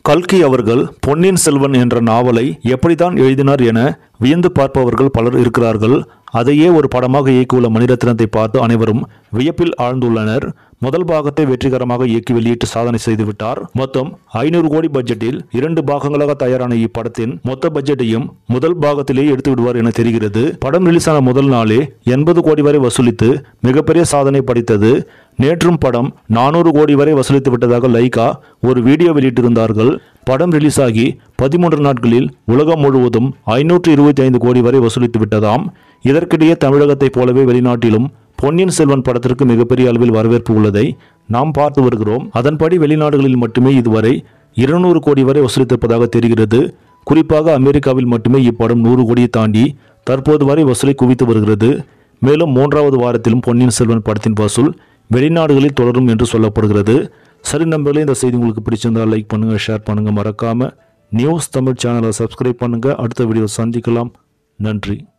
கல்கி அவர்கள் பொன்னியின் செல்வன் என்ற நாவலை எப்படித்தான் எழுதினார் என வியந்து பார்ப்பவர்கள் பலர் இருக்கிறார்கள் அதையே ஒரு படமாக இயக்கியுள்ள மணிரத்னத்தை பார்த்து அனைவரும் வியப்பில் ஆழ்ந்துள்ளனர் முதல் பாகத்தை வெற்றிகரமாக இயக்கி வெளியிட்டு சாதனை செய்துவிட்டார் மொத்தம் ஐநூறு கோடி பட்ஜெட்டில் இரண்டு பாகங்களாக தயாரான இப்படத்தின் மொத்த பட்ஜெட்டையும் முதல் பாகத்திலேயே எடுத்து விடுவார் என தெரிகிறது படம் ரிலீஸ் ஆன முதல் நாளே எண்பது கோடி வரை வசூலித்து மிகப்பெரிய சாதனை படைத்தது நேற்றும் படம் நானூறு கோடி வரை வசூலித்து விட்டதாக லைகா ஒரு வீடியோ வெளியிட்டிருந்தார்கள் படம் ரிலீஸ் ஆகி பதிமூன்று நாட்களில் உலகம் முழுவதும் ஐநூற்று இருபத்தி ஐந்து கோடி வரை வசூலித்து விட்டதாம் இதற்கிடையே தமிழகத்தைப் போலவே வெளிநாட்டிலும் பொன்னியின் செல்வன் படத்திற்கு மிகப்பெரிய அளவில் வரவேற்பு உள்ளதை நாம் பார்த்து வருகிறோம் அதன்படி வெளிநாடுகளில் மட்டுமே இதுவரை இருநூறு கோடி வரை வசூலித்திருப்பதாக தெரிகிறது குறிப்பாக அமெரிக்காவில் மட்டுமே இப்படம் நூறு கோடியை தாண்டி தற்போது வரை வசூலை குவித்து வருகிறது மேலும் மூன்றாவது வாரத்திலும் பொன்னியின் செல்வன் படத்தின் வசூல் வெளிநாடுகளில் தொடரும் என்று சொல்லப்படுகிறது சரி நண்பர்களே இந்த செய்தி உங்களுக்கு பிடிச்சிருந்தால் லைக் பண்ணுங்க ஷேர் பண்ணுங்க மறக்காம நியூஸ் தமிழ் சேனலை சப்ஸ்கிரைப் பண்ணுங்க அடுத்த வீடியோ சந்திக்கலாம் நன்றி